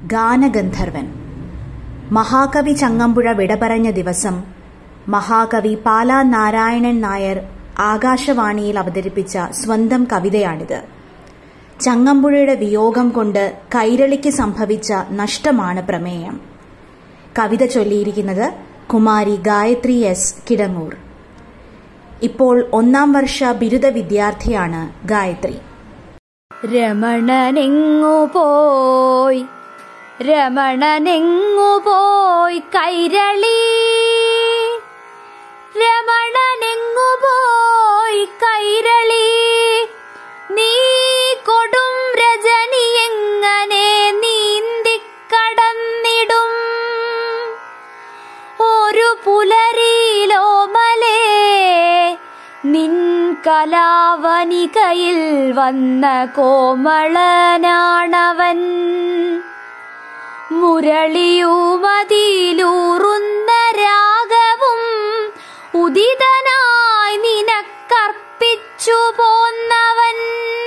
ഗാനഗന്ധർവൻ മഹാകവി ചങ്ങമ്പുഴ വിട പറഞ്ഞ ദിവസം മഹാകവി പാലാ നാരായണൻ നായർ ആകാശവാണിയിൽ അവതരിപ്പിച്ച സ്വന്തം കവിതയാണിത് ചങ്ങമ്പുഴയുടെ വിയോഗം കൊണ്ട് കൈരളിക്ക് സംഭവിച്ച നഷ്ടമാണ് പ്രമേയം കവിത ചൊല്ലിയിരിക്കുന്നത് കുമാരി ഗായത്രി എസ് കിടങ്ങൂർ ഇപ്പോൾ ഒന്നാം വർഷ ബിരുദ വിദ്യാർത്ഥിയാണ് ഗായത്രി രമണനെങ്ങു പോയി രമണനെങ്ങു പോയി കൈരളി രമണനെങ്ങു പോയി കൈരളി നീ കൊടും രജനി എങ്ങനെ നീന്തിക്കടന്നിടും ഒരു പുലരിയിലോ മലേ നിൻ കലാവനികയിൽ വന്ന കോമളനാണവൻ മുരളിയുമതിലൂറുന്ന രാഗവും ഉദിതനായി നിനക്കർപ്പിച്ചു പോന്നവൻ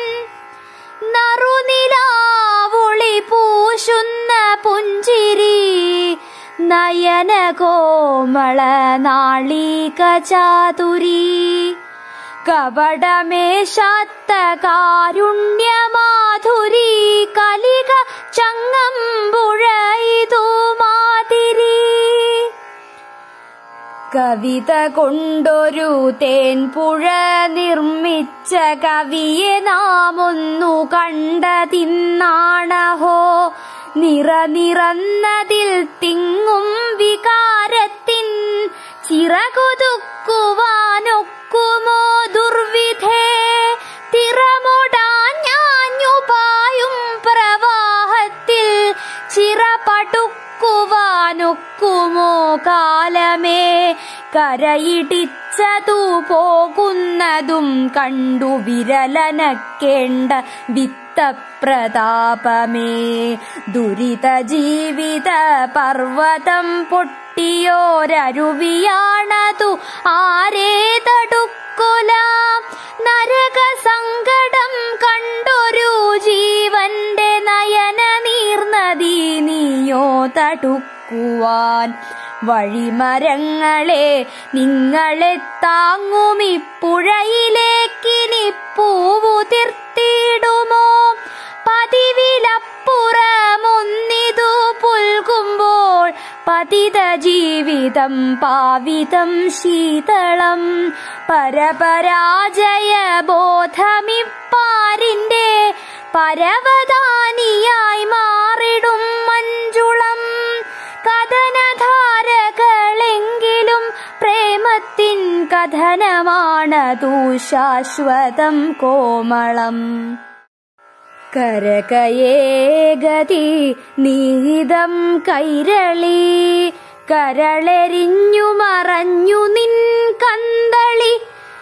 നറുനിലാവുളി പൂശുന്ന പുഞ്ചിരി നയന കോമള നാളിക ചാതുരി കപടമേശാത്ത കാരുണ്യമാധുരി കലിക ചങ്ങമ്പുഴ ഇതു മാതിരി കവിത കൊണ്ടൊരു തേൻപുഴ നിർമ്മിച്ച കവിയെ നാം ഒന്നു കണ്ടതിന്നാണഹോ നിറ നിറന്നതിൽ തിങ്ങും വികാരത്തിൻ ചിറകൊതുക്കുവാനൊക്കുമോ ദുർവിധേ തിറമൊടാഞ്ഞാഞ്ഞുപായും പ്രവാഹത്തിൽ ചിറപടുക്കുവാനൊക്കുമോ കാലമേ കരയിടിച്ചതു പോകുന്നതും കണ്ടു വിരലനക്കേണ്ട വിത്തപ്രതാപമേ ദുരിത ജീവിത പർവതം പൊട്ടിയോരരുവിയാണതു ആരേ തടുക്കുലാം നരക സങ്കടം കണ്ടൊരു ജീവന്റെ നയന നീർന്നതി നീയോ തടുക്കുവാൻ വഴിമരങ്ങളെ നിങ്ങളെ താങ്ങുമിപ്പുഴയിലേക്കിനി പൂവു തീർത്തിടുമോ പതിവിലപ്പുറമൊന്നിതു പുൽകുമ്പോൾ പതിത ജീവിതം പാവിതം ശീതളം പരപരാജയ ബോധമിപ്പാരിന്റെ പരവതാനിയായി മാറിടും മഞ്ജുളം കഥനധാരകളെങ്കിലും പ്രേമത്തിൻ കഥനമാണതു ശാശ്വതം കോമളം കരകയേഗതി നീതം കൈരളി കരളെരിഞ്ഞു മറഞ്ഞു നിൻ കന്തളി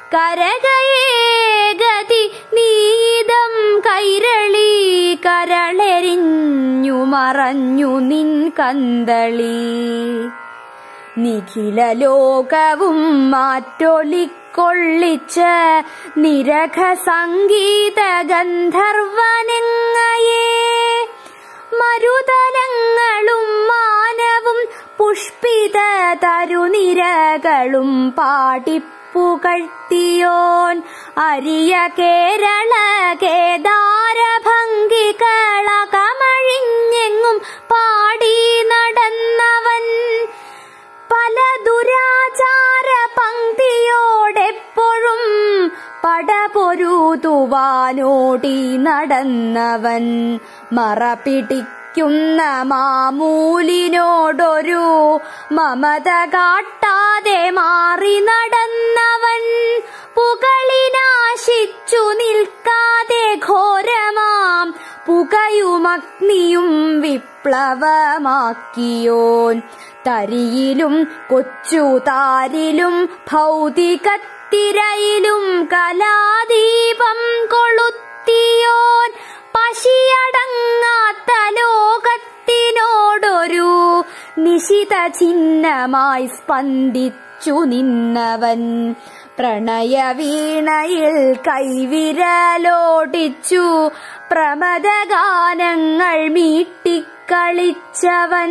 കരകയേഗതി നീതം കൈരളി കരളെരിഞ്ഞു മറഞ്ഞു നിൻ കന്തളി നിഖില ലോകവും മാറ്റൊലിക്കൊള്ളിച്ച നിരഘ സംഗീത ഗന്ധർവനെങ്ങയേ മരുതലങ്ങളും മാനവും പുഷ്പിത തരുനിരകളും പാടിപ്പുകഴ്ത്തിയോൻ അരിയ കേരള കേദാര ഭംഗികളകമഴിഞ്ഞെങ്ങും പാടി നടന്നവൻ പല ദുരാചാര പങ്ക്തിയോടെപ്പോഴും പടപൊരുതുവാനോടി നടന്നവൻ മറപിടിക്കുന്ന മാമൂലിനോടൊരു മമത കാട്ടാതെ മാറി നടന്നവൻ പുകളിനാശിച്ചു നിൽക്കാതെ ഘോരമാം പുകയുമഗ്നിയും വിപ്ലവമാക്കിയോൻ തരിയിലും കൊച്ചുതാരിലും ഭൗതികത്തിരയിലും കലാദീപം കൊളുത്തിയോൻ പശിയടങ്ങാത്ത ലോകത്തിനോടൊരു നിശിത ചിഹ്നമായി സ്പന്ദിച്ചു നിന്നവൻ പ്രണയവീണയിൽ കൈവിരലോടിച്ചു പ്രമദഗാനങ്ങൾ മീട്ടി കളിച്ചവൻ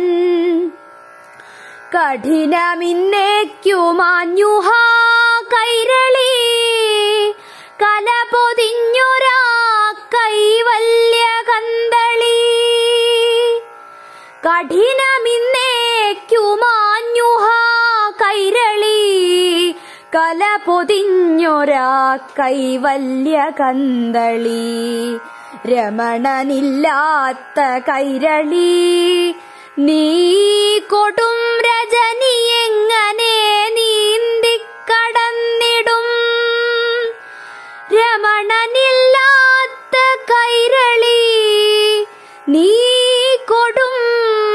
കഠിനമിന്നേക്കുമാഞ്ഞുഹാ കൈരളി കല പൊതിഞ്ഞൊരാ കൈവല്യ കന്തളി കഠിനമിന്നേക്കുമാഞ്ഞുഹാ കൈരളി കല പൊതിഞ്ഞൊരാ കൈവല്യ കന്തളി രമണനില്ലാത്ത കൈരളി നീ കൊടും രജനി എങ്ങനെ നീന്തിക്കടന്നിടും രമണനില്ലാത്ത കൈരളി നീ കൊടും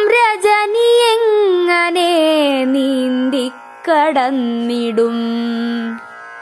രജനി എങ്ങനെ നീന്തിക്കടന്നിടും